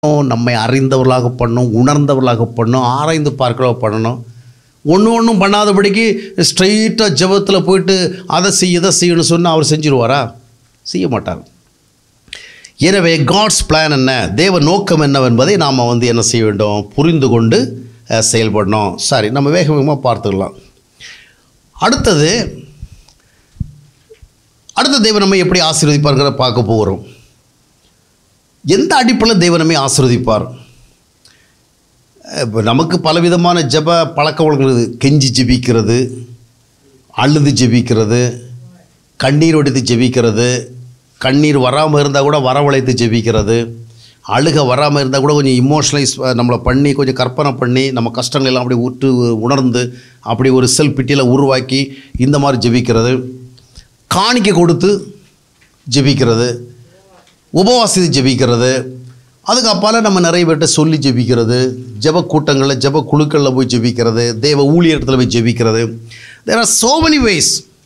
நம்மை அறிந்தவர்களாக பண்ணணும் உணர்ந்தவர்களாக பண்ணணும் ஆராய்ந்து பார்க்கிறவ பண்ணணும் ஒன்று ஒன்றும் பண்ணாதபடிக்கு ஸ்ட்ரைட்டாக ஜெபத்தில் போயிட்டு அதை செய்ய இதை செய்யணும்னு சொன்னால் அவர் செஞ்சிருவாரா செய்ய மாட்டார் எனவே காட்ஸ் பிளான் என்ன தேவ நோக்கம் என்னவென்பதை நாம் வந்து என்ன செய்ய வேண்டும் புரிந்து கொண்டு அஹ், செயல்படணும் சரி நம்ம வேக வேகமாக பார்த்துக்கலாம் அடுத்தது அடுத்த தேவன் நம்மை எப்படி ஆசீர்வதிப்பார்ங்கிறத பார்க்க போகிறோம் எந்த அடிப்படையில் தேவன் நம்மை ஆசீர்வதிப்பார் இப்போ நமக்கு பலவிதமான ஜெப பழக்க வழக்கங்கள் இருக்குது. கெஞ்சி ஜெபிக்கிறது அழுது ஜெபிக்கிறது கண்ணீர் வடித்து ஜெபிக்கிறது கண்ணீர் வராமல் இருந்தால் கூட வரவழைத்து ஜெபிக்கிறது அழுக வராமல் இருந்தால் கூட கொஞ்சம் இமோஷனலைஸ் நம்மளை பண்ணி கொஞ்சம் கற்பனை பண்ணி நம்ம கஷ்டங்கள் எல்லாம் அப்படி உற்று உணர்ந்து அப்படி ஒரு செல் பிட்டியில் உருவாக்கி இந்த மாதிரி ஜெபிக்கிறது காணிக்கை கொடுத்து ஜெபிக்கிறது உபவாசித்து ஜெபிக்கிறது அதுக்கு அப்பால் நம்ம நிறைய பேர்கிட்ட சொல்லி ஜெபிக்கிறது ஜெப கூட்டங்களில் ஜெப குழுக்களில் போய் ஜெபிக்கிறது தேவ ஊழியத்தில் போய் ஜெபிக்கிறது there are so many ways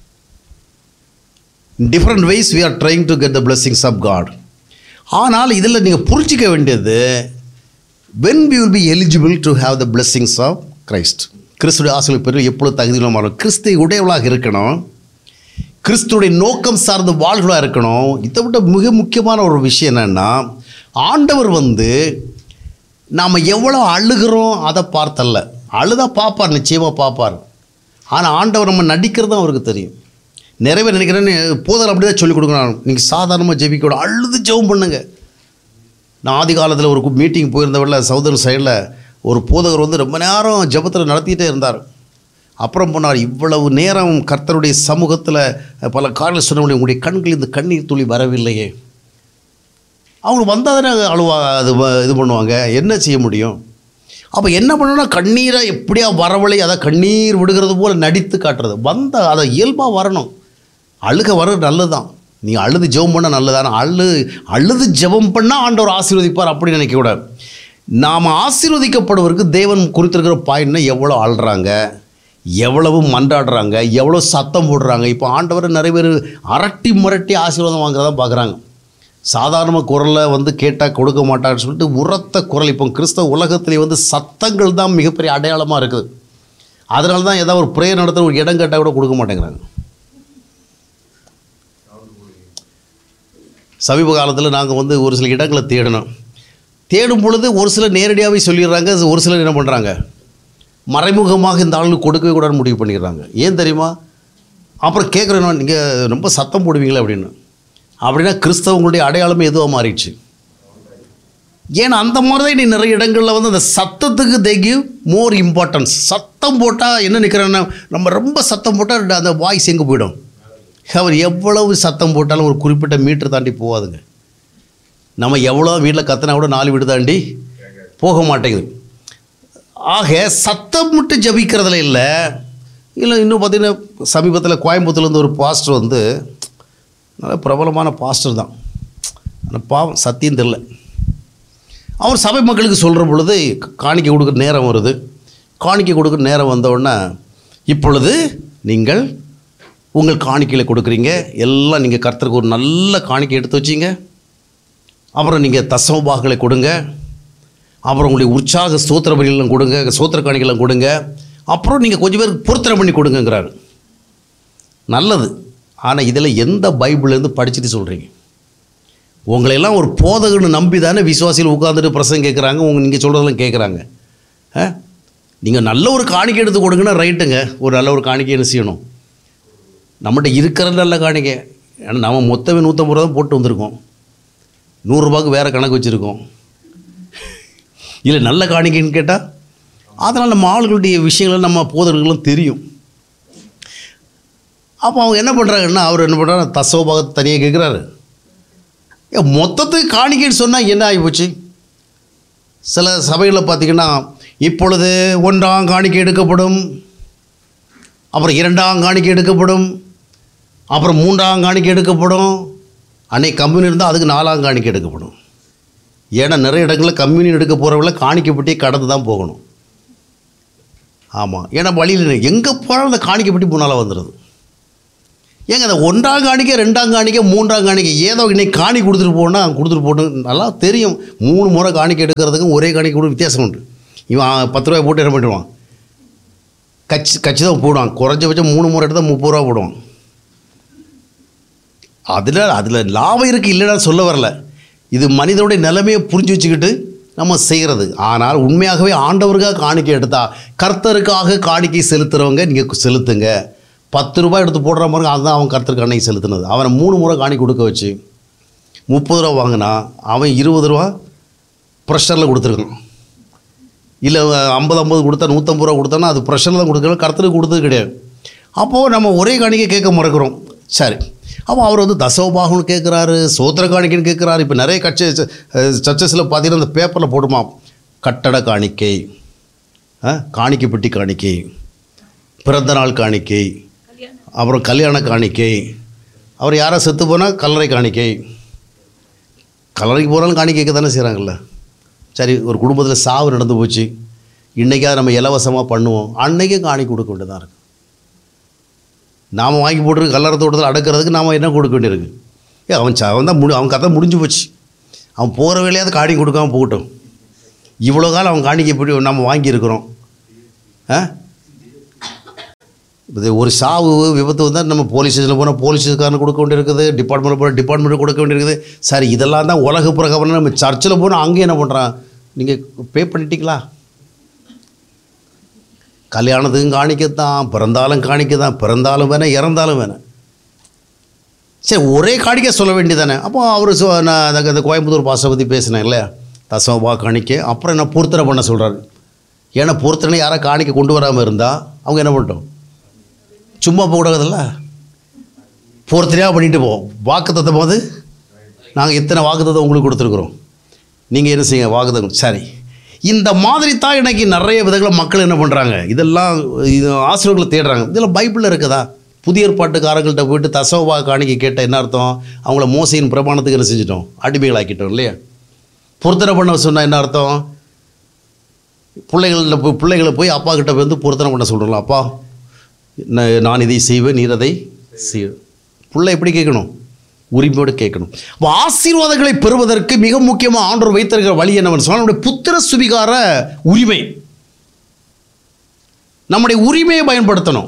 in different ways we are trying to get the blessings of God ஆனால் இதில் நீங்கள் புரிஞ்சிக்க வேண்டியது when we will be eligible to have the blessings of Christ கிறிஸ்துடைய ஆசிரியர் பெரு எப்பொழுது தகுதியில் மாறும் கிறிஸ்து உடையவளாக இருக்கணும் கிறிஸ்துடைய நோக்கம் சார்ந்த வாழ்களாக இருக்கணும் இதை விட மிக முக்கியமான ஒரு விஷயம் என்னென்னா ஆண்டவர் வந்து நாம் எவ்வளோ அழுகிறோம் அதை பார்த்தல்ல அழுதா பார்ப்பார் நிச்சயமாக பார்ப்பார் ஆனால் ஆண்டவர் நம்ம நடிக்கிறதும் அவருக்கு தெரியும் நிறைய பேர் நினைக்கிறேன்னு போதல் அப்படி தான் சொல்லிக் கொடுக்குறாங்க நீங்கள் சாதாரணமாக ஜெபிக்க விட அழுது ஜெபம் பண்ணுங்க நான் ஆதி காலத்தில் ஒரு மீட்டிங் போயிருந்தவள்ள சவுதர்ன் சைடில் ஒரு போதகர் வந்து ரொம்ப நேரம் ஜெபத்தில் நடத்திட்டே இருந்தார் அப்புறம் போனார் இவ்வளவு நேரம் கர்த்தருடைய சமூகத்தில் பல காரணம் சொன்ன முடியும் உங்களுடைய கண்களில் இந்த கண்ணீர் துளி வரவில்லையே அவங்க வந்தால் தானே அழுவா அது வ- இது பண்ணுவாங்க என்ன செய்ய முடியும் அப்போ என்ன பண்ணணும்னா கண்ணீரை எப்படியா வரவழை அதை கண்ணீர் விடுகிறது போல் நடித்து காட்டுறது வந்த அதை இயல்பாக வரணும் அழுக வர்றது நல்லது தான் நீ அழுது ஜெபம் பண்ண நல்லதான அழு அழுது ஜெபம் பண்ணால் ஆண்டவர் ஆசீர்வதிப்பார் அப்படின்னு நினைக்கக்கூடாது நாம் ஆசீர்வதிக்கப்படுவதற்கு தேவன் குறித்திருக்கிற பாயிண்ட்னா எவ்வளோ அழுறாங்க எவ்வளவு மன்றாடுறாங்க எவ்வளோ சத்தம் போடுறாங்க இப்போ ஆண்டவர் நிறைய பேர் அரட்டி முரட்டி ஆசீர்வாதம் வாங்குறதா பார்க்குறாங்க சாதாரண குரலில் வந்து கேட்டால் கொடுக்க மாட்டான்னு சொல்லிட்டு உரத்த குரல் இப்போ கிறிஸ்தவ உலகத்திலே வந்து சத்தங்கள் தான் மிகப்பெரிய அடையாளமாக இருக்குது அதனால தான் ஏதாவது ஒரு ப்ரேயர் நடத்த ஒரு இடம் கேட்டால் கூட கொடுக்க மாட்டேங்கிறாங்க சமீப காலத்தில் நாங்கள் வந்து ஒரு சில இடங்களை தேடினோம் தேடும் பொழுது ஒரு சிலர் நேரடியாகவே சொல்லிடுறாங்க ஒரு சிலர் என்ன பண்ணுறாங்க மறைமுகமாக இந்த ஆளுக்கு கொடுக்கவே கூடாதுன்னு முடிவு பண்ணிடுறாங்க ஏன் தெரியுமா அப்புறம் கேட்குறேன் நீங்கள் ரொம்ப சத்தம் போடுவீங்களே அப்படின்னு அப்படின்னா கிறிஸ்தவங்களுடைய அடையாளமே எதுவாக மாறிடுச்சு ஏன்னா அந்த மாதிரி தான் நீ நிறைய இடங்களில் வந்து அந்த சத்தத்துக்கு they give மோர் இம்பார்ட்டன்ஸ் சத்தம் போட்டால் என்ன நிற்கிறேன்னா நம்ம ரொம்ப சத்தம் போட்டால் அந்த வாய்ஸ் எங்கே போயிடும் அவர் எவ்வளவு சத்தம் போட்டாலும் ஒரு குறிப்பிட்ட மீட்டர் தாண்டி போகாதுங்க நம்ம எவ்வளோ வீட்டில் கத்தினா கூட நாலு வீடு தாண்டி போக மாட்டேங்குது ஆக சத்தம் மட்டும் ஜபிக்கிறதுல இல்லை இல்லை இன்னும் பார்த்தீங்கன்னா சமீபத்தில் கோயம்புத்தூர்லேருந்து ஒரு பாஸ்டர் வந்து நல்ல பிரபலமான பாஸ்டர் தான் ஆனால் பாவம் சத்தியம் தெரில அவர் சபை மக்களுக்கு சொல்கிற பொழுது காணிக்கை கொடுக்குற நேரம் வருது காணிக்கை கொடுக்குற நேரம் வந்தவுடனே இப்பொழுது நீங்கள் உங்கள் காணிக்கையில் கொடுக்குறீங்க எல்லாம் நீங்கள் கர்த்தருக்கு ஒரு நல்ல காணிக்கை எடுத்து வச்சிங்க அப்புறம் நீங்கள் தசமபாகளை கொடுங்க அப்புறம் உங்களுடைய உற்சாக ஸ்தோத்திர பலிகளும் கொடுங்க ஸ்தோத்திர காணிகளும் கொடுங்க அப்புறம் நீங்கள் கொஞ்சம் பேருக்கு பொருத்தனை பண்ணி கொடுங்கங்கிறாரு நல்லது ஆனால் இதில் எந்த பைபிள்லேருந்து படிச்சுட்டு சொல்கிறீங்க உங்களையெல்லாம் ஒரு போதகன்னு நம்பி தானே விசுவாசிகள் உட்காந்துட்டு பிரசங்க கேட்குறாங்க உங்க நீங்கள் சொல்கிறதெல்லாம் கேட்குறாங்க ஆ நீங்கள் நல்ல ஒரு காணிக்கை எடுத்து கொடுங்கன்னா ரைட்டுங்க ஒரு நல்ல ஒரு காணிக்கை என்ன செய்யணும் நம்மகிட்ட இருக்கிற நல்ல காணிக்கை ஏன்னா நம்ம மொத்தமே நூற்றம்பது ரூபா தான் போட்டு வந்திருக்கோம் நூறுரூபாக்கு வேறு கணக்கு வச்சுருக்கோம் இல்லை நல்ல காணிக்கைன்னு கேட்டால் அதனால் நம்ம ஆளுகளுடைய விஷயங்கள் நம்ம போதர்களும் தெரியும் அப்போ அவங்க என்ன பண்ணுறாங்கன்னா அவர் என்ன பண்ணுறாரு தசோபாகத்தை தனியாக கேட்குறாரு ஏன் மொத்தத்துக்கு காணிக்கைன்னு சொன்னால் என்ன ஆகிப்போச்சு சில சபைகளில் பார்த்தீங்கன்னா இப்பொழுது ஒன்றாம் காணிக்கை எடுக்கப்படும் அப்புறம் இரண்டாம் காணிக்கை எடுக்கப்படும் அப்புறம் மூன்றாம் காணிக்கை எடுக்கப்படும் அன்னைக்கு கம்யூனி இருந்தால் அதுக்கு நாலாம் காணிக்கை எடுக்கப்படும் ஏன்னா நிறைய இடங்களில் கம்யூனியன் எடுக்க போகிறவங்கள காணிக்கைப்பட்டி கடந்து தான் போகணும் ஆமாம் ஏன்னா வழியில் எங்கே போனாலும் அந்த காணிக்கைப்பட்டி முன்னால் வந்துடுது ஏங்க அந்த ஒன்றாம் காணிக்க ரெண்டாம் காணிக்க மூன்றாம் காணிக்க ஏதோ இன்னைக்கு காணி கொடுத்துட்டு போனா கொடுத்துட்டு போட்டு நல்லா தெரியும் மூணு முறை காணிக்க எடுக்கிறதுக்கும் ஒரே காணிக்க கூட வித்தியாசம் உண்டு இவன் பத்து ரூபாய் போட்டு என்ன பண்ணிடுவான் கச்சி கச்சி தான் போடுவான் குறைஞ்சபட்சம் மூணு முறை எடுத்தால் முப்பது ரூபா போடுவான் அதில் அதில் லாபம் இருக்குது இல்லைன்னா சொல்ல வரல இது மனிதனுடைய நிலைமையை புரிஞ்சு வச்சுக்கிட்டு நம்ம செய்கிறது ஆனால் உண்மையாகவே ஆண்டவருக்காக காணிக்கை எடுத்தா கர்த்தருக்காக காணிக்கை செலுத்துகிறவங்க நீங்கள் செலுத்துங்க பத்து ரூபாய் எடுத்து போடுற மாதிரி அதுதான் அவன் கர்த்தருக்கு அன்னைக்கு செலுத்துனது அவனை மூணு முறை காணி கொடுக்க வச்சு முப்பது ரூபா வாங்கினா அவன் இருபது ரூபா ப்ரெஷரில் கொடுத்துருக்கான் இல்லை ஐம்பது ஐம்பது கொடுத்தா நூற்றம்பது ரூபா கொடுத்தானா அது ப்ரெஷரில் தான் கொடுக்கணும் கருத்துக்கு கொடுத்தது கிடையாது அப்போது நம்ம ஒரே காணிக்கை கேட்க மறக்கிறோம் சரி அப்போ அவர் வந்து தசோபாகம்னு கேட்குறாரு சோத்திர காணிக்கைன்னு கேட்குறாரு இப்போ நிறைய கட்சி சர்ச்சஸில் பார்த்தீங்கன்னா இந்த பேப்பரில் போடுமா கட்டட காணிக்கை ஆ, காணிக்கை பெட்டி காணிக்கை பிறந்த நாள் காணிக்கை அப்புறம் கல்யாண காணிக்கை அவர் யாரோ செத்து போனால் கல்லறை காணிக்கை கல்லறைக்கு போனாலும் காணிக்கைக்கு தானே செய்கிறாங்கல்ல சரி ஒரு குடும்பத்தில் சாவு நடந்து போச்சு இன்றைக்காவது நம்ம இலவசமாக பண்ணுவோம் அன்னைக்கே காணி கொடுக்க வேண்டியதாக இருக்குது நாம் வாங்கி போட்டு கல்லறை தோட்டத்தில் அடக்கிறதுக்கு நாம் என்ன கொடுக்க வேண்டியிருக்கு ஏ அவன் ச- அவன் தான் முடி அவன் கதை முடிஞ்சு போச்சு அவன் போகிற வேலையாவது காணி கொடுக்காம போகட்டும் இவ்வளோ காலம் அவன் காணிக்கை எப்படி நம்ம வாங்கியிருக்கிறோம் ஆ இது ஒரு சாவு விபத்து வந்தால் நம்ம போலீஸ் ஸ்டேஷனில் போனால் போலீஸ் ஸ்டேஷனுக்காரன் கொடுக்க வேண்டியிருக்குது டிபார்ட்மெண்ட் போனால் டிபார்ட்மெண்ட் கொடுக்க வேண்டியிருக்குது சரி இதெல்லாம் தான் உலக பிரகவனம் நம்ம சர்ச்சில் போனால் அங்கே என்ன பண்ணுறான் நீங்கள் பே பண்ணிட்டீங்களா கல்யாணத்துக்கும் காணிக்கத்தான் பிறந்தாலும் காணிக்கத்தான் பிறந்தாலும் வேணாம் இறந்தாலும் வேணாம் சரி ஒரே காணிக்க சொல்ல வேண்டியதானே அப்போ அவர் சொ நான் அந்த- அந்த கோயம்புத்தூர் பாசை பற்றி பேசினேன் இல்லையா தசமபா காணிக்க அப்புறம் என்ன பொருத்தனை பண்ண சொல்கிறாரு ஏன்னா பொருத்தனை யாரா காணிக்க கொண்டு வராமல் இருந்தால் அவங்க என்ன பண்ணிட்டோம் சும்மா போகக்கூடாதுல்ல பொறுத்தனையாக பண்ணிட்டு போவோம் வாக்குத்தத்தம் போது நாங்கள் இத்தனை வாக்குத்தத்தம் உங்களுக்கு கொடுத்துருக்குறோம் நீங்கள் என்ன செய்யுங்க வாக்குத்தம் சரி இந்த மாதிரி தான் இன்னைக்கு நிறைய விதங்களில் மக்கள் என்ன பண்ணுறாங்க இதெல்லாம் இது ஆசிரியர்களை தேடுறாங்க இதெல்லாம் பைபிளில் இருக்குதா புதிய ஏற்பாட்டுக்காரங்கள்ட்ட போயிட்டு தசோபா காணிக்கை கேட்ட என்ன அர்த்தம் அவங்கள மோசையின் பிரமாணத்துக்கு என்ன செஞ்சிட்டோம் அடிமைகளாக்கிட்டோம் இல்லையா பொருத்தனை பண்ண சொன்னால் என்ன அர்த்தம் பிள்ளைகளில் போய் பிள்ளைகளை போய் அப்பா கிட்ட வந்து பொருத்தனை பண்ண சொல்கிறோம்ல அப்பா நான் நான் இதை செய்வேன் நீர் அதை செய் புள்ள எப்படி கேட்கணும் உரிமையோடு கேட்கணும் அப்போ ஆசீர்வாதங்களை பெறுவதற்கு மிக முக்கியமாக ஆண்டவர் வைத்திருக்கிற வழி என்னவென்னு சொன்னால் நம்முடைய புத்திர சுவிகார உரிமை நம்முடைய உரிமையை பயன்படுத்தணும்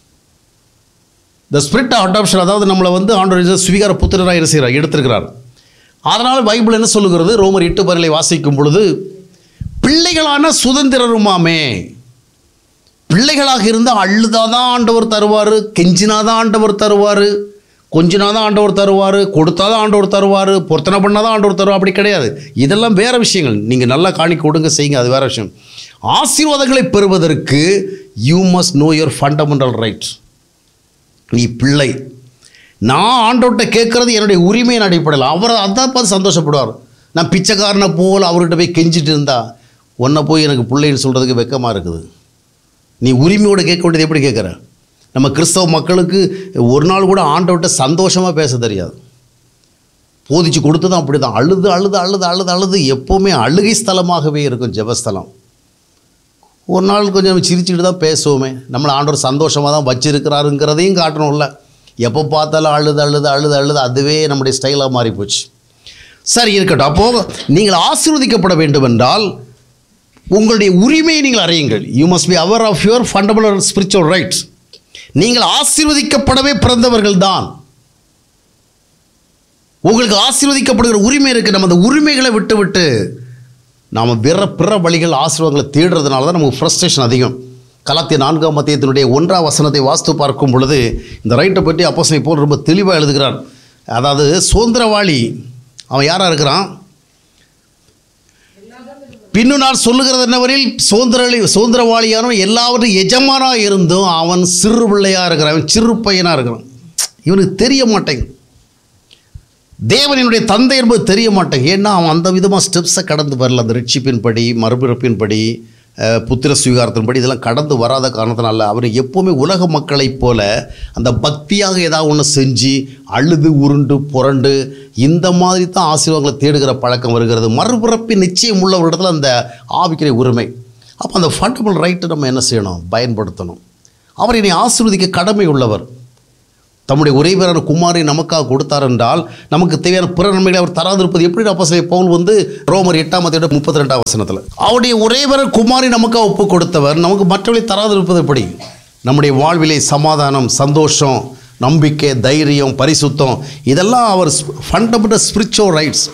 த ஸ்பிரிட் அடாப்ஷன் அதாவது நம்மளை வந்து ஆண்டவர் சுவிகார புத்திரராக என்ன செய்கிறார் எடுத்திருக்கிறார் அதனால் பைபிள் என்ன சொல்லுகிறது ரோமர் எட்டு பரலை வாசிக்கும் பொழுது பிள்ளைகளான சுதந்திரருமாமே பிள்ளைகளாக இருந்தால் அழுதாதான் ஆண்டவர் தருவார் கெஞ்சினாதான் ஆண்டவர் தருவார் கொஞ்சினாதான் ஆண்டவர் தருவார் கொடுத்தாதான் ஆண்டவர் தருவார் பொருத்தனை பண்ணாதான் ஆண்டவர் தருவார் அப்படி கிடையாது இதெல்லாம் வேறு விஷயங்கள் நீங்கள் நல்லா காணி கொடுங்க செய்யுங்க அது வேறு விஷயம் ஆசீர்வாதங்களை பெறுவதற்கு you must know your fundamental right நீ பிள்ளை நான் ஆண்டவர்கிட்ட கேட்குறது என்னுடைய உரிமையின் அடிப்படையில் அவர் அதான் பார்த்து சந்தோஷப்படுவார் நான் பிச்சைக்காரனை போல் அவர்கிட்ட போய் கெஞ்சிட்டு இருந்தா உன்னை போய் எனக்கு பிள்ளைன்னு சொல்கிறதுக்கு வெக்கமாக இருக்குது நீ உரிமையோடு கேட்க வேண்டியது எப்படி கேட்குற நம்ம கிறிஸ்தவ மக்களுக்கு ஒரு நாள் கூட ஆண்டவர்கிட்ட சந்தோஷமாக பேச தெரியாது போதிச்சு கொடுத்ததும் அப்படி தான் அழுது அழுது அழுது அழுது அழுது எப்போவுமே அழுகை ஸ்தலமாகவே இருக்கும் ஜெபஸ்தலம் ஒரு நாள் கொஞ்சம் சிரிச்சுக்கிட்டு தான் பேசுவோமே நம்மளை ஆண்டவர் சந்தோஷமாக தான் வச்சிருக்கிறாருங்கிறதையும் காட்டணும்ல எப்போ பார்த்தாலும் அழுது அழுது அழுது அழுது அதுவே நம்முடைய ஸ்டைலாக மாறி போச்சு சரி இருக்கட்டும் அப்போது நீங்கள் ஆசீர்வதிக்கப்பட வேண்டும் என்றால் உங்களுடைய உரிமையை நீங்கள் அறியுங்கள் you must be aware of your fundamental spiritual rights நீங்கள் ஆசீர்வதிக்கப்படவே பிறந்தவர்கள் தான் உங்களுக்கு ஆசீர்வதிக்கப்படுகிற உரிமை இருக்குது நம்ம அந்த உரிமைகளை விட்டு விட்டு நாம் பிற பிற வழிகள் ஆசீர்வாதங்களை தேடுறதுனால தான் நமக்கு ஃப்ரஸ்ட்ரேஷன் அதிகம் கலாத்திய நான்காம் மத்தியத்தினுடைய ஒன்றாம் வசனத்தை வாஸ்து பார்க்கும் பொழுது இந்த ரைட்டை பற்றி அப்போசனை போல் ரொம்ப தெளிவாக எழுதுகிறார் அதாவது சுதந்திரவாளி அவன் யாராக இருக்கிறான் பின்னு நான் சொல்லுகிறது என்னவரில் சுதந்திரளி சுதந்திரவாளியானவன் எல்லாவற்றும் எஜமானாக இருந்தும் அவன் சிறு பிள்ளையாக இருக்கிறான் அவன் சிறு பையனாக இருக்கிறான் இவனுக்கு தெரிய மாட்டேங்குது தேவனினுடைய தந்தை என்பது தெரிய மாட்டேங்க ஏன்னா அவன் அந்த விதமாக ஸ்டெப்ஸை கடந்து வரல அந்த ரட்சிப்பின்படி மறுபிறப்பின்படி அஹ், புத்திர சுவீகாரத்தின்படி இதெல்லாம் கடந்து வராத காரணத்தினால அவர் எப்போவுமே உலக மக்களைப் போல அந்த பக்தியாக ஏதாவது ஒன்று செஞ்சு அழுது உருண்டு புரண்டு இந்த மாதிரி தான் ஆசீர்வாதங்களை தேடுகிற பழக்கம் வருகிறது மறுபிறப்பின் நிச்சயம் உள்ள ஒரு இடத்துல அந்த ஆவிக்கிற உரிமை அப்போ அந்த ஃபண்டமெண்டல் ரைட்டை நம்ம என்ன செய்யணும் பயன்படுத்தணும் அவர் என்னை ஆசீர்வதிக்க கடமை உள்ளவர் தம்முடைய ஒரே பேரான குமாரை நமக்காக கொடுத்தார் என்றால் நமக்கு தேவையான பிற நன்மைகளை அவர் தராதிருப்பது எப்படி அப்போ பவுல் வந்து ரோமர் எட்டாம் அதியோட முப்பத்தி ரெண்டாம் வசனத்தில் அவருடைய ஒரே பேர குமாரை நமக்காக ஒப்பு கொடுத்தவர் நமக்கு மற்றவர்களை தராதிருப்பது எப்படி நம்முடைய வாழ்விலே சமாதானம் சந்தோஷம் நம்பிக்கை தைரியம் பரிசுத்தம் இதெல்லாம் அவர் ஃபண்டமெண்டல் ஸ்பிரிச்சுவல் ரைட்ஸ்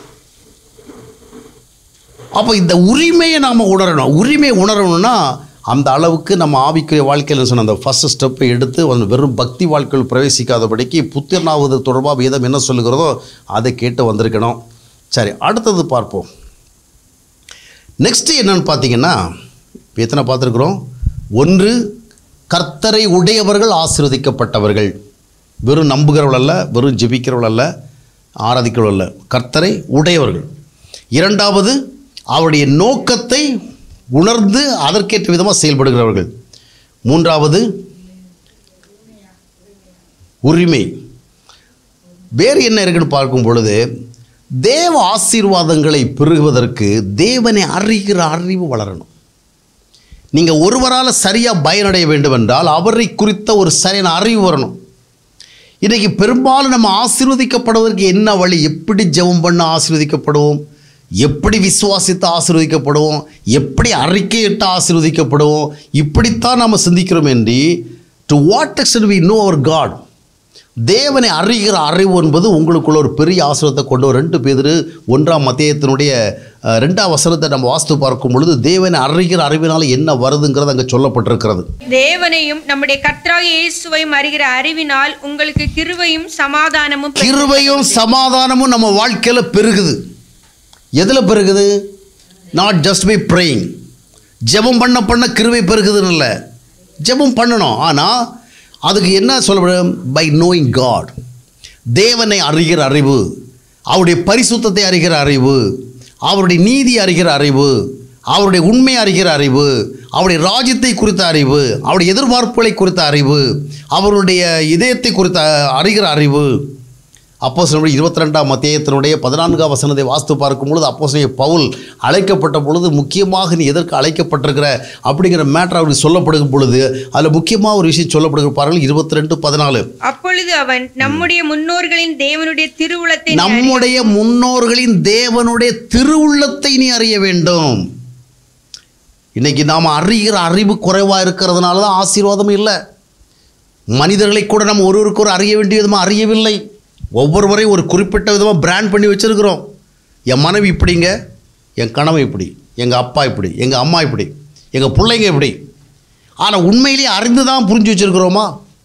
அப்போ இந்த உரிமையை நாம் உணரணும் உரிமையை உணரணும்னா அந்த அளவுக்கு நம்ம ஆவிக்குரிய வாழ்க்கையில் சொன்ன அந்த ஃபஸ்ட் ஸ்டெப்பை எடுத்து அந்த வெறும் பக்தி வாழ்க்கையில் பிரவேசிக்காதபடிக்கு புத்திரனாவது தொடர்பாக வேதம் என்ன சொல்லுகிறதோ அதை கேட்டு வந்திருக்கணும் சரி அடுத்தது பார்ப்போம் நெக்ஸ்ட்டு என்னன்னு பார்த்தீங்கன்னா இப்போ எத்தனை பார்த்துருக்குறோம் ஒன்று கர்த்தரை உடையவர்கள் ஆசீர்வதிக்கப்பட்டவர்கள் வெறும் நம்புகிறவர்கள் அல்ல வெறும் ஜெபிக்கிறவர்கள் அல்ல ஆராதிக்கிறவர்கள் அல்ல கர்த்தரை உடையவர்கள் இரண்டாவது அவருடைய நோக்கத்தை உணர்ந்து அதற்கேற்ற விதமாக செயல்படுகிறவர்கள் மூன்றாவது உரிமை வேறு என்ன இருக்குன்னு பார்க்கும் பொழுது தேவ ஆசீர்வாதங்களை பெருகுவதற்கு தேவனை அறிகிற அறிவு வளரணும் நீங்கள் ஒருவரால் சரியாக பயனடைய வேண்டும் என்றால் அவரை குறித்த ஒரு சரியான அறிவு வரணும் இன்றைக்கி பெரும்பாலும் நம்ம ஆசீர்வதிக்கப்படுவதற்கு என்ன வழி எப்படி ஜெபம் பண்ண ஆசீர்வதிக்கப்படுவோம் எப்படி விசுவாசித்து ஆசீர்வதிக்கப்படுவோம் எப்படி அறிக்கையிட்டு ஆசீர்வதிக்கப்படுவோம் இப்படித்தான் நாம் சிந்திக்கிறோம் என்று to what extent we know our God தேவனை அறிகிற அறிவு என்பது உங்களுக்குள்ள ஒரு பெரிய ஆசிரியத்தை கொண்டு வரும். ரெண்டு பேர் ஒன்றாம் மத்தியத்தினுடைய அஹ், ரெண்டாம் வசனத்தை நம்ம வாஸ்து பார்க்கும் பொழுது தேவனை அறிகிற அறிவினால் என்ன வருதுங்கிறது அங்கே சொல்லப்பட்டிருக்கிறது தேவனையும் நம்முடைய கர்த்தராகிய இயேசுவையும் அறிகிற அறிவினால் உங்களுக்கு கிருபையும் சமாதானமும் பெருகும். கிருபையும் சமாதானமும் நம்ம வாழ்க்கையில் பெருகுது எதில் பெருகுது நாட் ஜஸ்ட் பை ப்ரேயிங் ஜெபம் பண்ண பண்ண கிருபை பெருகுதுன்னு இல்லை ஜெபம் பண்ணணும் ஆனால் அதுக்கு என்ன சொல்லப்படும் பை நோயிங் காட் தேவனை அறிகிற அறிவு அவருடைய பரிசுத்தத்தை அறிகிற அறிவு அவருடைய நீதி அறிகிற அறிவு அவருடைய உண்மை அறிகிற அறிவு அவருடைய ராஜ்யத்தை குறித்த அறிவு அவருடைய எதிர்பார்ப்புகளை குறித்த அறிவு அவருடைய இதயத்தை குறித்த அறிகிற அறிவு அப்போ இருபத்தி ரெண்டாம் மத்தியத்தினுடைய பதினான்காம் வசனத்தை வாஸ்து பார்க்கும் பொழுது அப்போ பவுல் அழைக்கப்பட்ட பொழுது முக்கியமாக நீ எதற்கு அழைக்கப்பட்டிருக்கிற அப்படிங்கிற மேட்டர் அவருக்கு சொல்லப்படுகும் பொழுது அதில் முக்கியமாக ஒரு விஷயம் சொல்லப்படுகிற பாருங்கள் இருபத்தி ரெண்டு பதினாலு அப்பொழுது அவன் நம்முடைய முன்னோர்களின் தேவனுடைய திருவுளத்தை நீ அறி- நம்முடைய முன்னோர்களின் தேவனுடைய திருவுள்ளத்தை நீ அறிய வேண்டும் இன்னைக்கு நாம் அறிகிற அறிவு குறைவாக இருக்கிறதுனால தான் ஆசீர்வாதம் இல்லை மனிதர்களை கூட நம்ம ஒருவருக்கு ஒரு அறிய வேண்டிய விதமாக அறியவில்லை ஒவ்வொருவரையும் ஒரு குறிப்பிட்ட விதமாக பிராண்ட் பண்ணி வச்சுருக்கிறோம் என் மனைவி இப்படிங்க என் கணவன் இப்படி எங்கள் அப்பா இப்படி எங்கள் அம்மா இப்படி எங்கள் பிள்ளைங்க இப்படி ஆனால் உண்மையிலேயே அறிந்து தான் புரிஞ்சு வச்சுருக்கிறோமா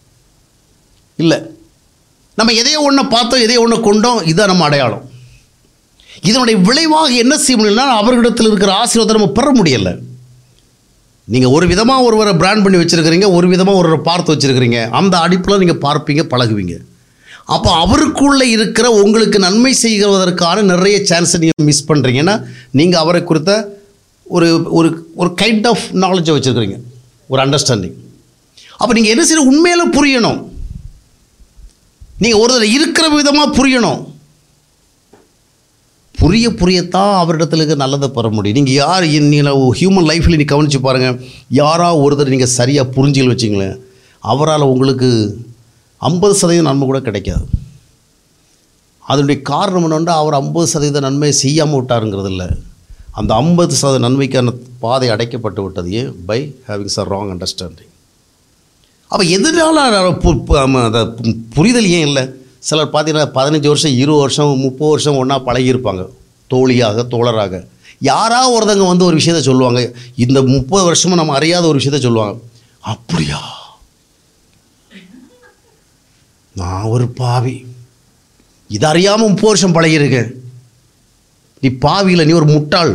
இல்லை நம்ம எதையோ ஒன்று பார்த்தோம் எதையோ ஒன்று கொண்டோம் இதுதான் நம்ம அடையாளம் இதனுடைய விளைவாக என்ன செய்ய முடியலன்னா அவர்களிடத்தில் இருக்கிற ஆசீர்வாதத்தை நம்ம பெற முடியலை நீங்கள் ஒரு விதமாக ஒருவரை பிராண்ட் பண்ணி வச்சுருக்கிறீங்க ஒரு விதமாக ஒருவரை பார்த்து வச்சுருக்கிறீங்க அந்த அடிப்பில் நீங்கள் பார்ப்பீங்க பழகுவீங்க அப்போ அவருக்குள்ளே இருக்கிற உங்களுக்கு நன்மை செய்வதற்கான நிறைய சான்ஸை நீங்கள் மிஸ் பண்ணுறீங்கன்னா நீங்கள் அவரை குறித்த ஒரு ஒரு ஒரு கைண்ட் ஆஃப் நாலேஜை வச்சுருக்கிறீங்க ஒரு அண்டர்ஸ்டாண்டிங் அப்போ நீங்கள் என்ன செய்யணும் உண்மையில புரியணும் நீங்கள் ஒருத்தர் இருக்கிற விதமாக புரியணும் புரிய புரியத்தான் அவரிடத்துல இருக்க நல்லதை பெற முடியும் நீங்கள் யார் நீங்கள் ஹியூமன் லைஃப்பில் நீ கவனித்து பாருங்கள் யாரா ஒருத்தர் நீங்கள் சரியாக புரிஞ்சுகள் வச்சிங்களேன் அவரால் உங்களுக்கு ஐம்பது சதவீதம் நன்மை கூட கிடைக்காது அதனுடைய காரணம் என்னென்னா அவர் ஐம்பது சதவீத நன்மை செய்யாமல் விட்டாருங்கிறது இல்லை அந்த ஐம்பது சதவீத நன்மைக்கான பாதை அடைக்கப்பட்டு விட்டது ஏன் by having the wrong understanding அப்போ எதனால பு- பு- ஆமா, அந்த பு- புரிதல் ஏன் இல்லை சிலர் பார்த்தீங்கன்னா பதினஞ்சு வருஷம் இருபது வருஷம் முப்பது வருஷம் ஒன்றா பழகியிருப்பாங்க தோழியாக தோழராக யாராவது ஒருத்தங்க வந்து ஒரு விஷயத்த சொல்லுவாங்க இந்த முப்பது வருஷமும் நம்ம அறியாத ஒரு விஷயத்த சொல்லுவாங்க அப்படியா நான் ஒரு பாவி இது அறியாமல் முப்பது வருஷம் பழகியிருக்கேன் நீ பாவியில் நீ ஒரு முட்டாள்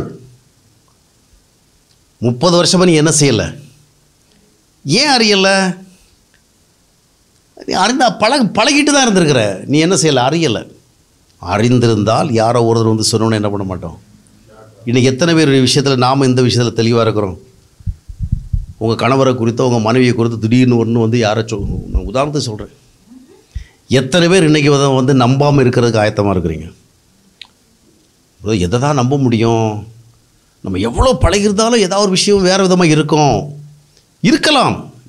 முப்பது வருஷமா நீ என்ன செய்யலை ஏன் அறியலை நீ அறிந்தா பழக பழகிட்டு தான் இருந்திருக்கிற நீ என்ன செய்யலை அறியலை அறிந்திருந்தால் யாரோ ஒருத்தர் வந்து சொன்னோன்னு என்ன பண்ண மாட்டோம் இன்னைக்கு எத்தனை பேர் விஷயத்தில் நாம் இந்த விஷயத்தில் தெளிவாக இருக்கிறோம் உங்கள் கணவரை குறித்தோ உங்கள் மனைவியை குறித்து திடீர்னு ஒன்று வந்து யாரை சொல் நான் உதாரணத்துக்கு சொல்கிறேன் எத்தனை பேர் இன்றைக்கி வந்து வந்து நம்பாமல் இருக்கிறதுக்கு ஆயத்தமாக இருக்கிறீங்க bro, எதை தான் நம்ப முடியும் நம்ம எவ்வளோ பழகிருந்தாலும் ஏதாவது ஒரு விஷயம் வேறு விதமாக இருக்கும் இருக்கலாம்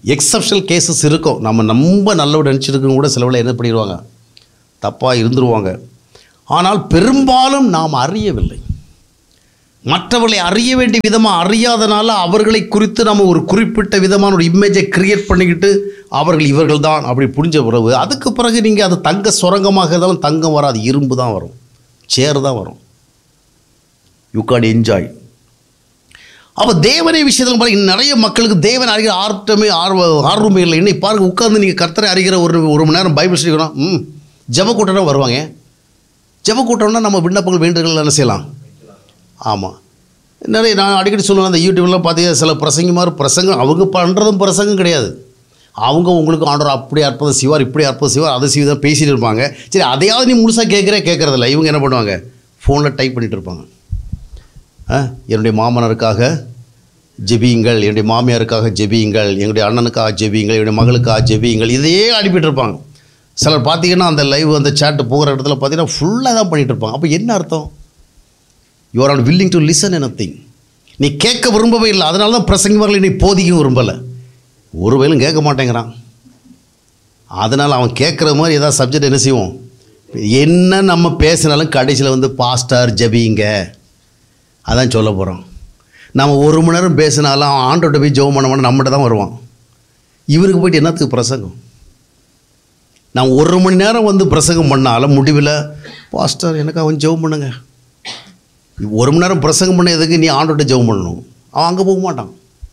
எக்ஸப்ஷனல் கேசஸ் இருக்கும் நம்ம ரொம்ப நல்லவங்க நினச்சிருக்கவங்க கூட சிலவில் என்ன பண்ணிடுவாங்க தப்பாக இருந்துருவாங்க ஆனால் பெரும்பாலும் நாம் அறியவில்லை மற்றவர்களை அறிய வேண்டிய விதமாக அறியாதனால அவர்களை குறித்து நம்ம ஒரு குறிப்பிட்ட விதமான ஒரு இமேஜை கிரியேட் பண்ணிக்கிட்டு அவர்கள் இவர்கள் தான் அப்படி புரிஞ்ச பிறகு அதுக்கு பிறகு நீங்கள் அது தங்க சுரங்கமாக இருந்தாலும் தங்கம் வராது இரும்பு தான் வரும் சேர் தான் வரும் யூ காட் என்ஜாய் அப்போ தேவனை விஷயத்தில் பாருங்க நிறைய மக்களுக்கு தேவன் அறிகிற ஆர்வமே ஆர்வ ஆர்வமே இல்லை இன்னைக்கு பாருங்க உட்கார்ந்து நீங்கள் கர்த்தரை அறிகிற ஒரு ஒரு மணி நேரம் பைபிள் ஸ்டடிக்கணும் ம் ஜெப கூட்டம்னா வருவாங்க ஜெப கூட்டம்னா நம்ம விண்ணப்பங்கள் வேண்டுதல்கள் என்ன செய்யலாம் ஆமாம் நிறைய நான் அடிக்கடி சொல்லுவேன் அந்த யூடியூப்லாம் பார்த்தீங்கன்னா சில பிரசங்கிமார் பிரசங்கம் அவங்க பண்ணுறதும் பிரசங்கம் கிடையாது அவங்க உங்களுக்கு ஆண்டவர் அப்படி அற்புதம் செய்வார் இப்படி அற்புதம் செய்வார் அதை செய்வார் பேசிட்டு இருப்பாங்க சரி அதையாவது நீ முழுசாக கேட்குறே கேட்குறதில்ல இவங்க என்ன பண்ணுவாங்க ஃபோனில் டைப் பண்ணிட்டு இருப்பாங்க ஆ, என்னுடைய மாமனருக்காக ஜெபியுங்கள் என்னுடைய மாமியாருக்காக ஜெபியுங்கள் எங்களுடைய அண்ணனுக்காக ஜெபியுங்கள் என்னுடைய மகளுக்காக ஜெபியுங்கள் இதையே அனுப்பிட்டு இருப்பாங்க சிலர் பார்த்தீங்கன்னா அந்த லைவ் அந்த சேட்டு போகிற இடத்துல பார்த்தீங்கன்னா ஃபுல்லாக தான் பண்ணிட்டு இருப்பாங்க அப்போ என்ன அர்த்தம் you are not willing to listen anything நீ கேட்க விரும்பவே இல்லை அதனால தான் பிரசங்கவர்களை நீ போதிக்கும் விரும்பலை ஒரு வேலும் கேட்க மாட்டேங்கிறான் அதனால் அவன் கேட்குற மாதிரி ஏதாவது சப்ஜெக்ட் என்ன செய்வோம் என்ன நம்ம பேசினாலும் கடைசியில் வந்து பாஸ்டர் ஜெபிங்க அதான் சொல்ல போகிறோம் நம்ம ஒரு மணி நேரம் பேசினாலும் அவன் ஆண்டோட்ட போய் ஜெபம் பண்ண மாட்டோம் நம்மகிட்ட தான் வருவான் இவருக்கு போயிட்டு என்னத்துக்கு பிரசங்கம் நான் ஒரு மணி நேரம் வந்து பிரசங்கம் பண்ணாலும் முடிவில் பாஸ்டர் எனக்கு அவன் ஜெபம் பண்ணுங்க ஒரு மணி நேரம் பிரசங்கம் பண்ண எதுக்கு நீ ஆண்டோட்ட ஜெபம் பண்ணணும் அவன் அங்கே போக மாட்டான்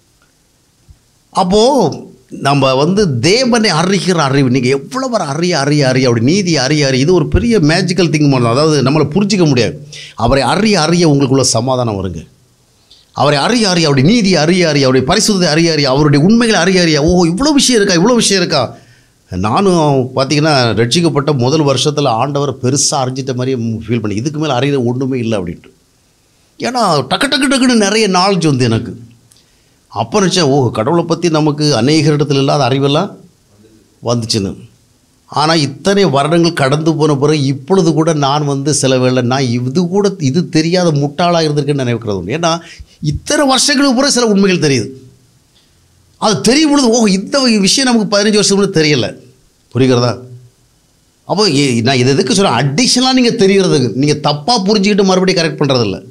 அப்போது நம்ம வந்து தேவனை அறிகிற அறிவு நீங்கள் எவ்வளோ வர அறிய அறிய அறிய அப்படி நீதி அறிய அறிய இது ஒரு பெரிய மேஜிக்கல் திங் பண்ணலாம் அதாவது நம்மளை புரிஞ்சிக்க முடியாது அவரை அறிய அறிய உங்களுக்குள்ள சமாதானம் வருங்க அவரை அறிய அறிய அவருடைய நீதி அறிய அறிய அவருடைய பரிசுத்தை அறிய அறிய அவருடைய உண்மைகளை அறிய அறிய ஓ இவ்வளோ விஷயம் இருக்கா இவ்வளோ விஷயம் இருக்கா நானும் பார்த்தீங்கன்னா ரட்சிக்கப்பட்ட முதல் வருஷத்தில் ஆண்டவர் பெருசாக அறிஞ்சிட்ட மாதிரியே ஃபீல் பண்ணி இதுக்கு மேலே அறிய ஒன்றுமே இல்லை அப்படின்ட்டு ஏன்னா டக்கு டக்கு டக்குன்னு நிறைய நாலேஜ் வந்து எனக்கு அப்போ நினச்சேன் ஓ கடவுளை பற்றி நமக்கு அநேக இடத்துல இல்லாத அறிவெல்லாம் வந்துச்சுன்னு ஆனால் இத்தனை வருடங்கள் கடந்து போன பிறகு இப்பொழுது கூட நான் வந்து சில வேளை நான் இது கூட இது தெரியாத முட்டாளாக இருந்திருக்கேன்னு நினைக்கிறது உண்டு ஏன்னா இத்தனை வருஷங்களுக்கு பிறகு சில உண்மைகள் தெரியுது அது தெரியும் பொழுது ஓ இந்த விஷயம் நமக்கு பதினஞ்சு வருஷம் கூட தெரியல புரிகிறதா அப்போ ஏ- நான் இது எதுக்கு சொல்கிறேன் அடிஷனலாக நீங்கள் தெரியறதுக்கு நீங்கள் தப்பாக புரிஞ்சுக்கிட்டு மறுபடியும் கரெக்ட் பண்ணுறதில்ல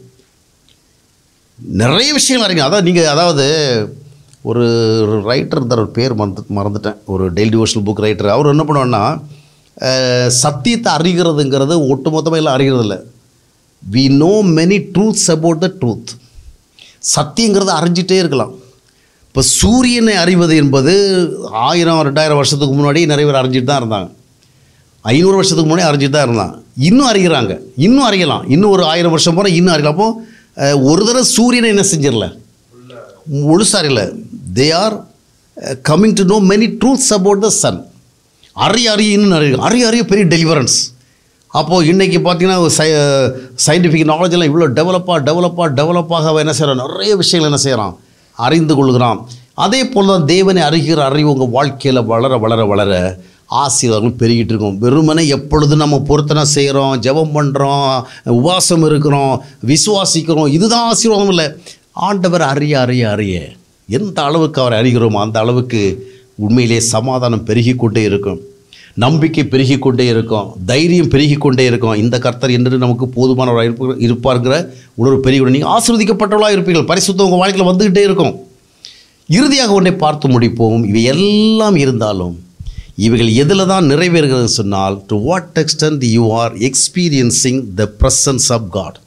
நிறைய விஷயங்கள் அறிங்க அதான் நீங்கள் அதாவது ஒரு ரைட்டர் இருந்தார் ஒரு பேர் மறந்து மறந்துட்டேன் ஒரு டெய்லி டிவோஷனல் புக் ரைட்டர் அவர் என்ன பண்ணுவார்னா அஹ், சத்தியத்தை அறிகிறதுங்கிறது ஒட்டுமொத்தமாக எல்லாம் அறிகிறது இல்லை we know many truths about the truth சத்தியங்கிறத அறிஞ்சிட்டே இருக்கலாம் இப்போ சூரியனை அறிவது என்பது ஆயிரம் ரெண்டாயிரம் வருஷத்துக்கு முன்னாடி நிறைய பேர் அறிஞ்சிட்டு தான் இருந்தாங்க ஐநூறு வருஷத்துக்கு முன்னாடி அறிஞ்சிட்டு தான் இருந்தான் இன்னும் அறிகிறாங்க இன்னும் அறியலாம் இன்னும் ஒரு ஆயிரம் வருஷம் போனால் இன்னும் அறியலாம் அப்போ அஹ், ஒரு தடவை சூரியனை என்ன செஞ்சிடல முழுசாக அறியல they are coming to know many truths about the sun அறிய அறிய இன்னும் அறிய அறிய அறிய பெரிய டெலிவரன்ஸ் அப்போது இன்றைக்கி பார்த்தீங்கன்னா சை சயின்டிஃபிக் நாலேஜ் எல்லாம் இவ்வளோ டெவலப்பாக டெவலப்பாக டெவலப்பாக அவன் என்ன செய்கிறான் நிறைய விஷயங்கள் என்ன செய்கிறான் அறிந்து கொள்கிறான் அதே போல் தான் தேவனை அறிகிற அறிவு உங்கள் வாழ்க்கையில் வளர வளர வளர ஆசீர்வாதங்களும் பெருகிட்டு இருக்கும் வெறுமனே எப்பொழுது நம்ம பொருத்தனை செய்கிறோம் ஜெபம் பண்ணுறோம் உபாசம் இருக்கிறோம் விசுவாசிக்கிறோம் இதுதான் ஆசீர்வாதம் இல்லை ஆண்டவர் அறிய அறிய அறிய எந்த அளவுக்கு அவரை அறிகிறோமோ அந்த அளவுக்கு உண்மையிலே சமாதானம் பெருகி கொண்டே இருக்கும் நம்பிக்கை பெருகி கொண்டே இருக்கும் தைரியம் பெருகி கொண்டே இருக்கும் இந்த கர்த்தர் என்று நமக்கு போதுமானவராக இருப்ப இருப்பாருங்கிற உணர்வு பெருகி நீங்கள் ஆசீர்வதிக்கப்பட்டவர்களாக இருப்பீர்கள் பரிசுத்தம் உங்கள் வாழ்க்கையில் வந்துக்கிட்டே இருக்கும் இறுதியாக ஒன்றை பார்த்து முடிப்போம் இவை எல்லாம் இருந்தாலும் இவைகள் எதில் தான் நிறைவேறுகிறது சொன்னால் to what extent you are experiencing the presence of God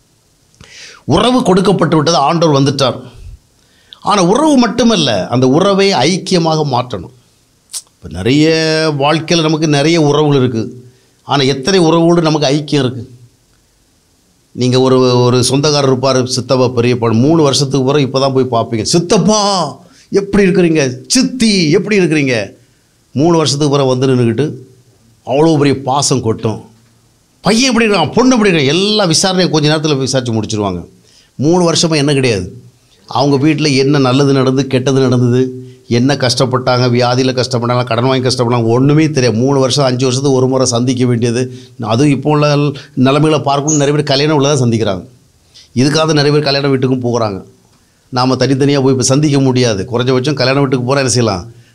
உறவு கொடுக்கப்பட்டு விட்டது ஆண்டவர் வந்துட்டார் ஆனால் உறவு மட்டுமல்ல அந்த உறவை ஐக்கியமாக மாற்றணும் இப்போ நிறைய வாழ்க்கையில் நமக்கு நிறைய உறவுகள் இருக்குது ஆனால் எத்தனை உறவுகளோடு நமக்கு ஐக்கியம் இருக்குது நீங்கள் ஒரு ஒரு சொந்தக்காரர் இருப்பார் சித்தப்பா பெரியப்பா மூணு வருஷத்துக்கு பிறகு இப்போ தான் போய் பார்ப்பீங்க சித்தப்பா எப்படி இருக்கிறீங்க சித்தி எப்படி இருக்கிறீங்க மூணு வருஷத்துக்கு பிறகு வந்து நின்றுக்கிட்டு அவ்வளோ பெரிய பாசம் கொட்டும் பையன் எப்படி இருக்கான் பொண்ணு எப்படி இருக்கான் எல்லா விசாரணையும் கொஞ்ச நேரத்தில் விசாரித்து முடிச்சிருவாங்க மூணு வருஷமாக என்ன கிடையாது அவங்க வீட்டில் என்ன நல்லது நடந்து கெட்டது நடந்தது என்ன கஷ்டப்பட்டாங்க வியாதியில் கஷ்டப்பட்டாங்க கடன் வாங்கி கஷ்டப்பட்டாங்க ஒன்றுமே தெரியாது மூணு வருஷம் அஞ்சு வருஷத்துக்கு ஒரு முறை சந்திக்க வேண்டியது அதுவும் இப்போ உள்ள நிலைமைகளை பார்க்கணும் நிறைய பேர் கல்யாணம் உள்ளதாக சந்திக்கிறாங்க இதுக்காக நிறைய பேர் கல்யாண வீட்டுக்கும் போகிறாங்க நாம் தனித்தனியாக போய் இப்போ சந்திக்க முடியாது குறைஞ்சபட்சம் கல்யாண வீட்டுக்கு போகிற என்ன செய்யலாம்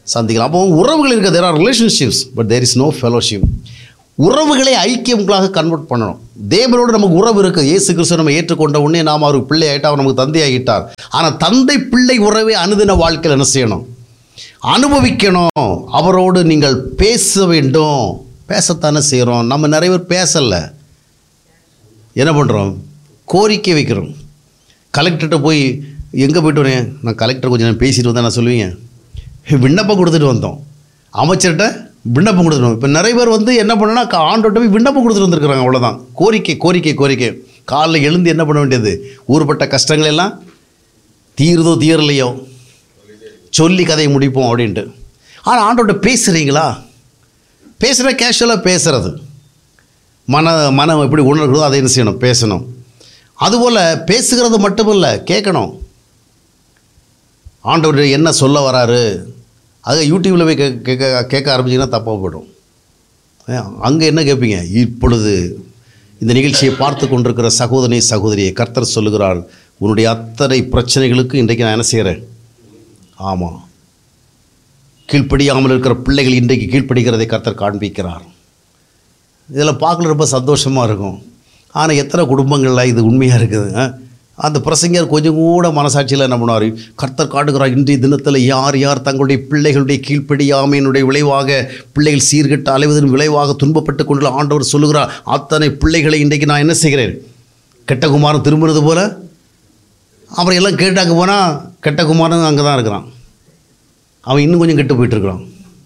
சந்திக்கலாம் அப்போ உறவுகள் இருக்க there are relationships but there is no fellowship உறவுகளை ஐக்கியங்களாக கன்வெர்ட் பண்ணணும் தேவனோடு நமக்கு உறவு இருக்குது இயேசு கிறிஸ்து நம்ம ஏற்றுக்கொண்ட உடனே நாம் அவருக்கு பிள்ளை ஆகிட்டா அவர் நமக்கு தந்தை ஆகிட்டார் ஆனால் தந்தை பிள்ளை உறவை அனுதின வாழ்க்கையில் என்ன செய்யணும் அனுபவிக்கணும் அவரோடு நீங்கள் பேச வேண்டும் பேசத்தானே செய்கிறோம் நம்ம நிறைய பேர் பேசலை என்ன பண்ணுறோம் கோரிக்கை வைக்கிறோம் கலெக்டர்கிட்ட போய் எங்கே போயிட்டு வரேன் நான் கலெக்டர் கொஞ்சம் நேரம் பேசிட்டு வந்தேன் நான் சொல்லுவீங்க விண்ணப்பம் கொடுத்துட்டு வந்தோம் அமைச்சர்கிட்ட விண்ணப்பம் கொடுத்துட்டு இப்போ நிறைய பேர் வந்து என்ன பண்ணனா ஆண்டோட்ட போய் விண்ணப்பம் கொடுத்துட்டு வந்திருக்கிறாங்க அவ்வளோதான் கோரிக்கை கோரிக்கை கோரிக்கை காலைல எழுந்து என்ன பண்ண வேண்டியது ஊர்பட்ட கஷ்டங்கள் எல்லாம் தீருதோ தீரலையோ சொல்லி கதையை முடிப்போம் அப்படின்ட்டு ஆனால் ஆண்டோட்ட பேசுகிறீங்களா பேசுகிற கேஷுவலாக பேசுகிறது மன மனம் எப்படி உணர்கிறதோ அதை என்ன செய்யணும் பேசணும் அதுபோல் பேசுகிறது மட்டுமல்ல கேட்கணும் ஆண்டவர் என்ன சொல்ல வராரு அது யூடியூப்பில் போய் கேட்க கேட்க கேட்க ஆரம்பிச்சிங்கன்னா தப்பாக போய்டும் அங்கே என்ன கேட்பீங்க இப்பொழுது இந்த நிகழ்ச்சியை பார்த்து கொண்டிருக்கிற சகோதரி சகோதரியை கர்த்தர் சொல்லுகிறார் உன்னுடைய அத்தனை பிரச்சனைகளுக்கு இன்றைக்கு நான் என்ன செய்கிறேன் ஆமாம் கீழ்ப்படியாமல் இருக்கிற பிள்ளைகள் இன்றைக்கு கீழ்ப்படிகிறதை கர்த்தர் காண்பிக்கிறார் இதில் பார்க்கல ரொம்ப சந்தோஷமாக இருக்கும் ஆனால் எத்தனை குடும்பங்களில் இது உண்மையாக இருக்குது ஆ? அந்த பிரசங்கர் கொஞ்சம் கூட மனசாட்சியில் என்ன பண்ணுவார் கர்த்தர் காட்டுகிறார் இன்றைய தினத்தில் யார் யார் தங்களுடைய பிள்ளைகளுடைய கீழ்ப்படியாமையினுடைய விளைவாக பிள்ளைகள் சீர்கெட்டு அலைவதன் விளைவாக துன்பப்பட்டு கொண்டுள்ள ஆண்டவர் சொல்லுகிறார் அத்தனை பிள்ளைகளை இன்றைக்கு நான் என்ன செய்கிறேன் கெட்ட குமாரன் திரும்புறது போல அப்புறம் எல்லாம் கேட்டாங்க போனால் கெட்ட குமாரன் அங்கே தான் இருக்கிறான் அவன் இன்னும் கொஞ்சம் கெட்டு போயிட்டுருக்கிறான்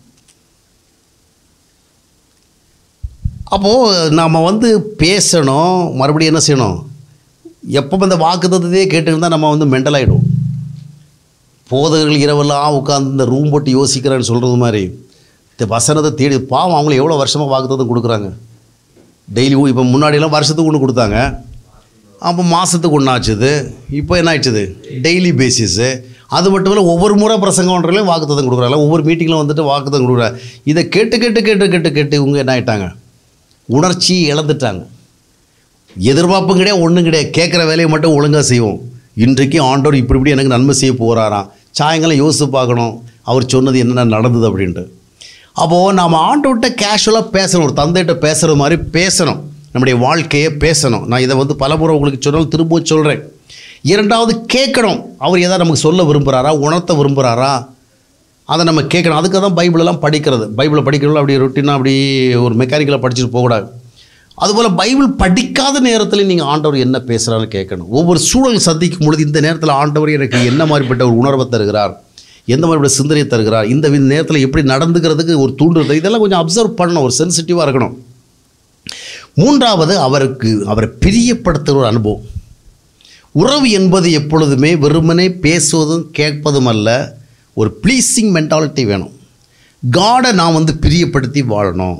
அப்போது நாம் வந்து பேசணும் மறுபடியும் என்ன செய்யணும் எப்போ இந்த வாக்குத்தத்தையே கேட்டுருந்தா நம்ம வந்து மெண்டல் ஆகிடும் போதகர்கள் இரவெல்லாம் உட்காந்து இந்த ரூம் போட்டு யோசிக்கிறேன்னு சொல்கிறது மாதிரி இந்த வசனத்தை தேடி பாவம் அவங்கள எவ்வளோ வருஷமாக வாக்குத்தத்தம் கொடுக்குறாங்க டெய்லி இப்போ முன்னாடியெல்லாம் வருஷத்துக்கு ஒன்று கொடுத்தாங்க அப்போ மாதத்துக்கு ஒன்று ஆச்சுது இப்போ என்ன ஆயிடுச்சுது டெய்லி பேசிஸு அது மட்டும் இல்லை ஒவ்வொரு முறை பிரசங்கம் பண்ணுறதுலையும் வாக்குத்தத்தம் கொடுக்குறாங்க ஒவ்வொரு மீட்டிங்கில் வந்துட்டு வாக்குத்தத்தம் கொடுக்குறாங்க இதை கேட்டு கேட்டு கேட்டு கேட்டு கேட்டு இவங்க என்ன ஆயிட்டாங்க உணர்ச்சி இழந்துட்டாங்க எதிர்பார்ப்பும் கிடையாது ஒன்றும் கிடையாது கேட்குற வேலையை மட்டும் ஒழுங்காக செய்வோம் இன்றைக்கு ஆண்டவர் இப்படி இப்படி எனக்கு நன்மை செய்ய போகிறாராம் சாயங்காலம் யோசித்து பார்க்கணும் அவர் சொன்னது என்னென்ன நடந்தது அப்படின்ட்டு அப்போது நாம் ஆண்டவர்கிட்ட கேஷுவலாக பேசணும் ஒரு தந்தைகிட்ட பேசுகிற மாதிரி பேசணும் நம்முடைய வாழ்க்கையை பேசணும் நான் இதை வந்து பலமுறை உங்களுக்கு சொன்னாலும் திரும்பவும் சொல்கிறேன் இரண்டாவது கேட்கணும் அவர் எதாவது நமக்கு சொல்ல விரும்புகிறாரா உணர்த்த விரும்புகிறாரா அதை நம்ம கேட்கணும் அதுக்காக தான் பைபிளெல்லாம் படிக்கிறது பைபிளை படிக்கிறவங்க அப்படி ரொட்டீனாக அப்படி ஒரு மெக்கானிக்கலாக படிச்சுட்டு போகக்கூடாது அதுபோல் பைபிள் படிக்காத நேரத்தில் நீங்கள் ஆண்டவர் என்ன பேசுகிறான்னு கேட்கணும் ஒவ்வொரு சூழல் சந்திக்கும் பொழுது இந்த நேரத்தில் ஆண்டவர் எனக்கு என்ன மாதிரிப்பட்ட ஒரு உணர்வை தருகிறார் எந்த மாதிரிப்பட்ட சிந்தனையை தருகிறார் இந்த வி- நேரத்தில் எப்படி நடந்துக்கிறதுக்கு ஒரு தூண்டுறது இதெல்லாம் கொஞ்சம் அப்சர்வ் பண்ணணும் ஒரு சென்சிட்டிவாக இருக்கணும் மூன்றாவது அவருக்கு அவரை பிரியப்படுத்துகிற ஒரு அனுபவம் உறவு என்பது எப்பொழுதுமே வெறுமனே பேசுவதும் கேட்பதும் அல்ல ஒரு ப்ளீஸிங் மென்டாலிட்டி வேணும் காடை நான் வந்து பிரியப்படுத்தி வாழணும்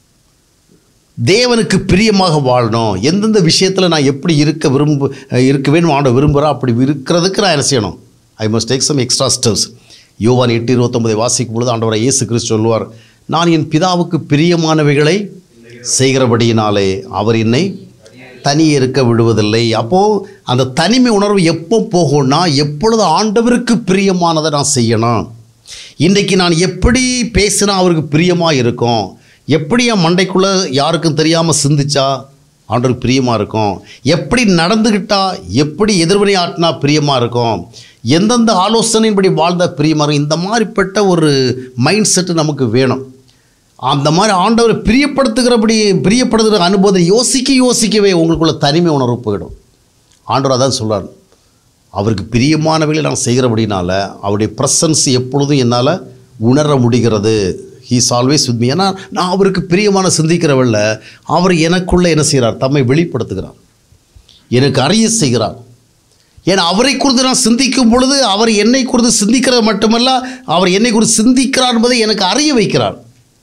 தேவனுக்கு பிரியமாக வாழணும் எந்தெந்த விஷயத்தில் நான் எப்படி இருக்க விரும்பு இருக்க வேணும் ஆண்ட விரும்புகிறா அப்படி இருக்கிறதுக்கு நான் என்ன செய்யணும் I must take some extra steps யோவான் எட்டு இருபத்தொன்பதை வாசிக்கும் பொழுது ஆண்டவரை இயேசு கிறிஸ்து சொல்லுவார் நான் என் பிதாவுக்கு பிரியமானவைகளை செய்கிறபடியினாலே அவர் என்னை தனியே இருக்க விடுவதில்லை அப்போது அந்த தனிமை உணர்வு எப்போ போகும்னா எப்பொழுது ஆண்டவருக்கு பிரியமானதை நான் செய்யணும் இன்றைக்கு நான் எப்படி பேசினா அவருக்கு பிரியமாக இருக்கும் எப்படி என் மண்டைக்குள்ளே யாருக்கும் தெரியாமல் சிந்திச்சா ஆண்டவருக்கு பிரியமாக இருக்கும் எப்படி நடந்துக்கிட்டா எப்படி எதிர்வினை ஆட்டினா பிரியமாக இருக்கும் எந்தெந்த ஆலோசனையின்படி வாழ்ந்தா பிரியமாக இருக்கும் இந்த மாதிரிப்பட்ட ஒரு மைண்ட் செட்டு நமக்கு வேணும் அந்த மாதிரி ஆண்டவரை பிரியப்படுத்துகிறபடி பிரியப்படுத்துகிற அனுபவத்தை யோசிக்க யோசிக்கவே உங்களுக்குள்ள தனிமை உணர்வு போயிடும் ஆண்டவர் அதான் சொல்றார் அவருக்கு பிரியமானவைகளை நான் செய்கிறபடினால அவருடைய ப்ரெசன்ஸ் எப்பொழுதும் என்னால் உணர முடிகிறது ஹீஸ் ஆல்வேஸ் வித் மீ ஏன்னா நான் அவருக்கு பிரியமான சிந்திக்கிறவல்ல அவர் எனக்குள்ளே என்ன செய்கிறார் தம்மை வெளிப்படுத்துகிறார் எனக்கு அறிய செய்கிறார் ஏன்னா அவரை குறித்து நான் சிந்திக்கும் பொழுது அவர் என்னை குறித்து சிந்திக்கிறது மட்டுமல்ல அவர் என்னை குறித்து சிந்திக்கிறார் என்பதை எனக்கு அறிய வைக்கிறார்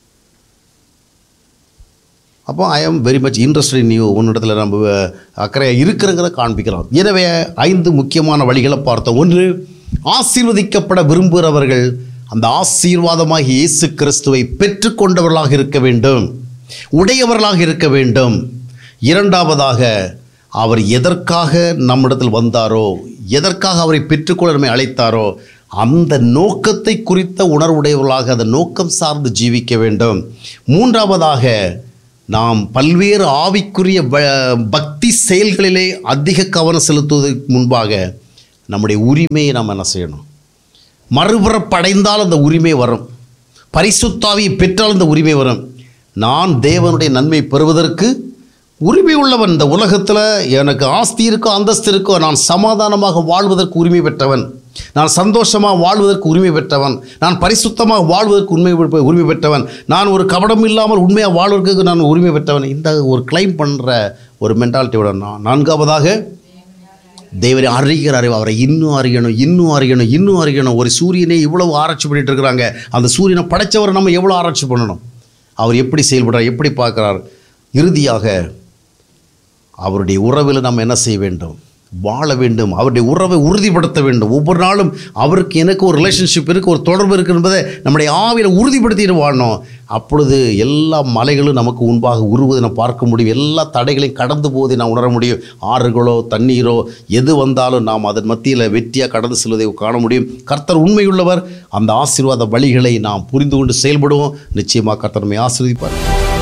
அப்போ I am very much interested in you உன்னிடத்துல நம்ம அஹ், அக்கறையாக இருக்கிறங்கிறத காண்பிக்கலாம் எனவே ஐந்து முக்கியமான வழிகளை பார்த்தோம் ஒன்று ஆசீர்வதிக்கப்பட விரும்புகிறவர்கள் அந்த ஆசீர்வாதமாகிய இயேசு கிறிஸ்துவை பெற்றுக்கொண்டவர்களாக இருக்க வேண்டும் உடையவர்களாக இருக்க வேண்டும் இரண்டாவதாக அவர் எதற்காக நம்மிடத்தில் வந்தாரோ எதற்காக அவரை பெற்றுக்கொள்ள நம்மை அழைத்தாரோ அந்த நோக்கத்தை குறித்த உணர்வுடையவர்களாக அந்த நோக்கம் சார்ந்து ஜீவிக்க வேண்டும் மூன்றாவதாக நாம் பல்வேறு ஆவிக்குரிய ப- பக்தி செயல்களிலே அதிக கவனம் செலுத்துவதற்கு முன்பாக நம்முடைய உரிமையை நாம் என்ன செய்யணும் மறுபுறப்படைந்தால் அந்த உரிமை வரும் பரிசுத்தாவியை பெற்றால் அந்த உரிமை வரும் நான் தேவனுடைய நன்மை பெறுவதற்கு உரிமை உள்ளவன் இந்த உலகத்தில் எனக்கு ஆஸ்தி இருக்கோ அந்தஸ்து இருக்கோ நான் சமாதானமாக வாழ்வதற்கு உரிமை பெற்றவன் நான் சந்தோஷமாக வாழ்வதற்கு உரிமை பெற்றவன் நான் பரிசுத்தமாக வாழ்வதற்கு உண்மை பெ- உரிமை பெற்றவன் நான் ஒரு கபடம் இல்லாமல் உண்மையாக வாழ்வதற்கு நான் உரிமை பெற்றவன் இந்த ஒரு கிளைம் பண்ணுற ஒரு மென்டாலிட்டியோட நான் நான்காவதாக தேவரை அறிகிற அறிவு அவரை இன்னும் அறியணும் இன்னும் அறியணும் இன்னும் அறியணும் ஒரு சூரியனை இவ்வளவு ஆராய்ச்சி பண்ணிட்டு இருக்கிறாங்க அந்த சூரியனை படைச்சவரை நம்ம எவ்வளோ ஆராய்ச்சி பண்ணணும் அவர் எப்படி செயல்படுறார் எப்படி பார்க்குறார் இறுதியாக அவருடைய உறவில் நம்ம என்ன செய்ய வேண்டும் வாழ வேண்டும் அவருடைய உறவை உறுதிப்படுத்த வேண்டும் ஒவ்வொரு நாளும் அவருக்கு எனக்கு ஒரு ரிலேஷன்ஷிப் இருக்குது ஒரு தொடர்பு இருக்குது என்பதை நம்முடைய ஆவியில் உறுதிப்படுத்திட்டு வாழணும் அப்பொழுது எல்லா மலைகளும் நமக்கு முன்பாக உருவதை நான் பார்க்க முடியும் எல்லா தடைகளையும் கடந்து போவதை நான் உணர முடியும் ஆறுகளோ தண்ணீரோ எது வந்தாலும் நாம் அதன் மத்தியில் வெற்றியாக கடந்து செல்வதை காண முடியும் கர்த்தர் உண்மையுள்ளவர் அந்த ஆசீர்வாத வழிகளை நாம் புரிந்து கொண்டு செயல்படுவோம் நிச்சயமாக கர்த்தர் நம்மை ஆசீர்வதிப்பார்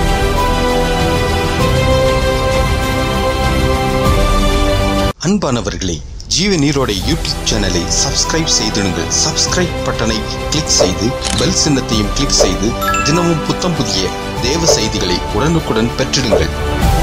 அன்பானவர்களே ஜீவ நீரோட யூடியூப் சேனலை சப்ஸ்கிரைப் செய்திடுங்கள் சப்ஸ்கிரைப் பட்டனை கிளிக் செய்து பெல் சின்னத்தையும் கிளிக் செய்து தினமும் புத்தம் புதிய தேவ செய்திகளை உடனுக்குடன் பெற்றிடுங்கள்